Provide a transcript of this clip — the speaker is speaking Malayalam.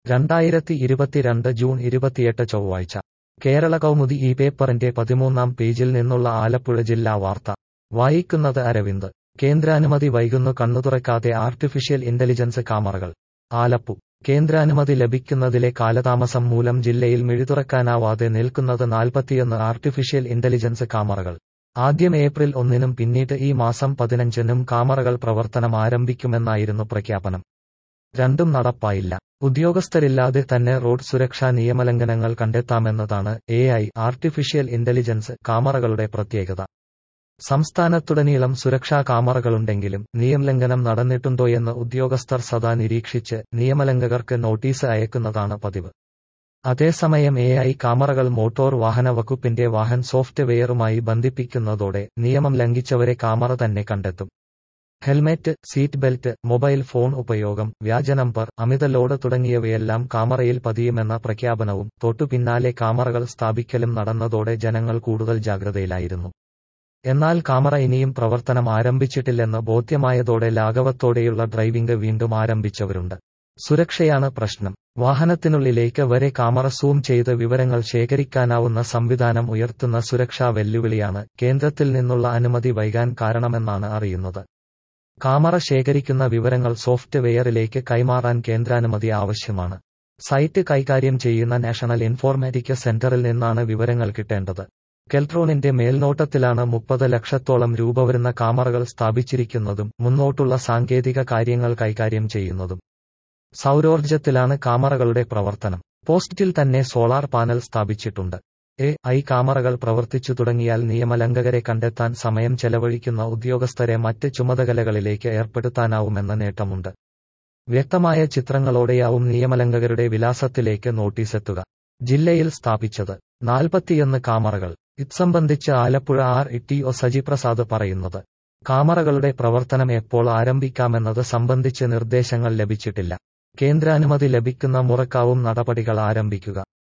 രണ്ടായിരത്തി ഇരുപത്തിരണ്ട് ജൂൺ ഇരുപത്തിയെട്ട് ചൊവ്വാഴ്ച കേരള കൗമുദി ഈ പേപ്പറിന്റെ പതിമൂന്നാം പേജിൽ നിന്നുള്ള ആലപ്പുഴ ജില്ലാ വാർത്ത വായിക്കുന്നത് അരവിന്ദ് കേന്ദ്രാനുമതി വൈകുന്നു കണ്ണുതുറക്കാതെ ആർട്ടിഫിഷ്യൽ ഇന്റലിജൻസ് കാമറകൾ ആലപ്പു കേന്ദ്രാനുമതി ലഭിക്കുന്നതിലെ കാലതാമസം മൂലം ജില്ലയിൽ മിഴിതുറക്കാനാവാതെ നിൽക്കുന്നത് നാൽപ്പത്തിയൊന്ന് ആർട്ടിഫിഷ്യൽ ഇന്റലിജൻസ് കാമറകൾ ആദ്യം ഏപ്രിൽ ഒന്നിനും പിന്നീട് ഈ മാസം പതിനഞ്ചിനും കാമറകൾ പ്രവർത്തനം ആരംഭിക്കുമെന്നായിരുന്നു പ്രഖ്യാപനം രണ്ടും നടപ്പായില്ല ഉദ്യോഗസ്ഥരില്ലാതെ തന്നെ റോഡ് സുരക്ഷാ നിയമലംഘനങ്ങൾ കണ്ടെത്താമെന്നതാണ് എ ഐ ആർട്ടിഫിഷ്യൽ ഇന്റലിജൻസ് കാമറകളുടെ പ്രത്യേകത സംസ്ഥാനത്തുടനീളം സുരക്ഷാ കാമറകളുണ്ടെങ്കിലും നിയമലംഘനം നടന്നിട്ടുണ്ടോയെന്ന് ഉദ്യോഗസ്ഥർ സദാ നിരീക്ഷിച്ച് നിയമലംഘകർക്ക് നോട്ടീസ് അയക്കുന്നതാണ് പതിവ് അതേസമയം എ ഐ കാമറകൾ മോട്ടോർ വാഹന വകുപ്പിന്റെ വാഹൻ സോഫ്റ്റ്വെയറുമായി ബന്ധിപ്പിക്കുന്നതോടെ നിയമം ലംഘിച്ചവരെ കാമറ തന്നെ കണ്ടെത്തും helmet seat belt mobile phone ഉപയോഗം വ്യാജ നമ്പർ അമിത ലോഡ് തുടങ്ങിയവയെല്ലാം കാമറയിൽ പതിയുമെന്ന പ്രഖ്യാപനവും തൊട്ടു പിന്നാലെ കാമറകൾ സ്ഥാപിക്കലും നടന്നതോടെ ജനങ്ങൾ കൂടുതൽ ജാഗ്രതയിലായിരുന്നു എന്നാൽ കാമറ ഇനിയും പ്രവർത്തനം ആരംഭിച്ചിട്ടില്ലെന്ന് ബോധ്യമായതോടെ ലാഘവത്തോടെയുള്ള ഡ്രൈവിംഗ് വീണ്ടും ആരംഭിച്ചവരുണ്ട് സുരക്ഷയാണ് പ്രശ്നം വാഹനത്തിനുള്ളിലേക്ക് വരെ കാമറ സൂം ചെയ്ത് വിവരങ്ങൾ ശേഖരിക്കാനാവുന്ന സംവിധാനം ഉയർത്തുന്ന സുരക്ഷാ വെല്ലുവിളിയാണ് കേന്ദ്രത്തിൽ നിന്നുള്ള അനുമതി വൈകാൻ കാരണമെന്നാണ് അറിയുന്നത് കാമറ ശേഖരിക്കുന്ന വിവരങ്ങൾ സോഫ്റ്റ്വെയറിലേക്ക് കൈമാറാൻ കേന്ദ്രാനുമതി ആവശ്യമാണ് സൈറ്റ് കൈകാര്യം ചെയ്യുന്ന നാഷണൽ ഇൻഫോർമാറ്റിക്സ് സെന്ററിൽ നിന്നാണ് വിവരങ്ങൾ കിട്ടേണ്ടത് കെൽട്രോണിന്റെ മേൽനോട്ടത്തിലാണ് മുപ്പത് ലക്ഷത്തോളം രൂപ വരുന്ന കാമറകൾ സ്ഥാപിച്ചിരിക്കുന്നതും മുന്നോട്ടുള്ള സാങ്കേതിക കാര്യങ്ങൾ കൈകാര്യം ചെയ്യുന്നതും സൗരോർജ്ജത്തിലാണ് കാമറകളുടെ പ്രവർത്തനം പോസ്റ്റിൽ തന്നെ സോളാർ പാനൽ സ്ഥാപിച്ചിട്ടുണ്ട് എ ഐ കാമറകൾ പ്രവർത്തിച്ചു തുടങ്ങിയാൽ നിയമലംഘകരെ കണ്ടെത്താൻ സമയം ചെലവഴിക്കുന്ന ഉദ്യോഗസ്ഥരെ മറ്റ് ചുമതലകളിലേക്ക് ഏർപ്പെടുത്താനാവുമെന്ന നേട്ടമുണ്ട് വ്യക്തമായ ചിത്രങ്ങളോടെയാവും നിയമലംഘകരുടെ വിലാസത്തിലേക്ക് നോട്ടീസെത്തുക ജില്ലയിൽ സ്ഥാപിച്ചത് നാൽപ്പത്തിയൊന്ന് കാമറകൾ ഇത്സംബന്ധിച്ച് Alappuzha R T O Sajiprasad പറയുന്നത് കാമറകളുടെ പ്രവർത്തനം എപ്പോൾ ആരംഭിക്കാമെന്നത് സംബന്ധിച്ച് നിർദ്ദേശങ്ങൾ ലഭിച്ചിട്ടില്ല കേന്ദ്രാനുമതി ലഭിക്കുന്ന മുറക്കാവും നടപടികൾ ആരംഭിക്കുക